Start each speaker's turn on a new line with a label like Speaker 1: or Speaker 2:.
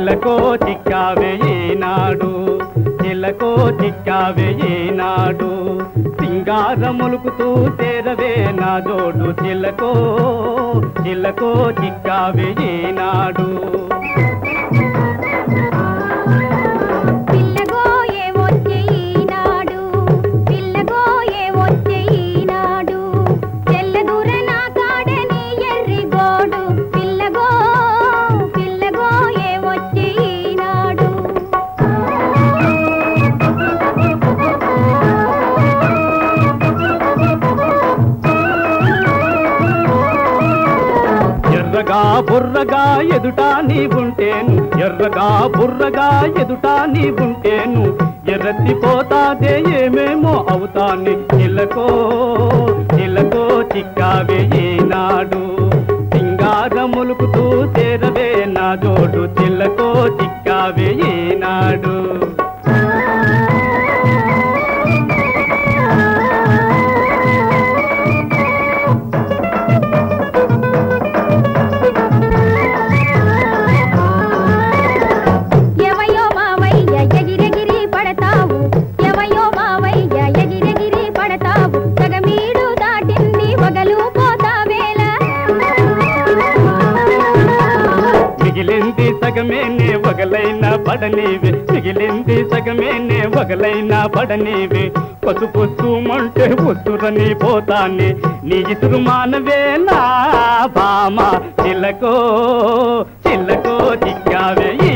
Speaker 1: చిలకో చిక్కావే ఈనాడు చిలకో చిక్కావే ఈనాడు సింగారములుకుతూ చేరవే నా జోడు చిలకో చిలకో చిక్కావే ఈనాడు
Speaker 2: పిల్లగోయే వచ్చే ఈనాడు పిల్లగోయే వచ్చే ఈనాడు తెల్లదూర నా కాడని ఎర్రి గోడు పిల్లగో పిల్లగోయే వచ్చే ఈనాడు
Speaker 1: ఎర్రగా బుర్రగా ఎదుట నీవుంటేను ఎర్రగా బుర్రగా ఎదుట నీవుంటేను ఎర్రతిపోతాదే ఏమేమో అవుతాని చిలకో చిలకో చిక్కావే ఈనాడు సింగారములుకుతూ చేరవే నా జోడు చిలకో చిక్కావే ఈనాడు
Speaker 2: ఎవయో మావయ్య ఎగిరెగిరి పడతావు ఎవయో మావయ్య ఎగిరెగిరి పడతావు సగమీడు దాటింది వగలు పోతావేల
Speaker 1: మిగిలింది సగమేనే వగలైన పడనీవి మిగిలింది సగమేనే వగలైన పడనీవి పసుపు మంటే ఉసురని పోతానే నీ ఇసురు మానవే నా బామ చిలకో చిలకో చిక్కావే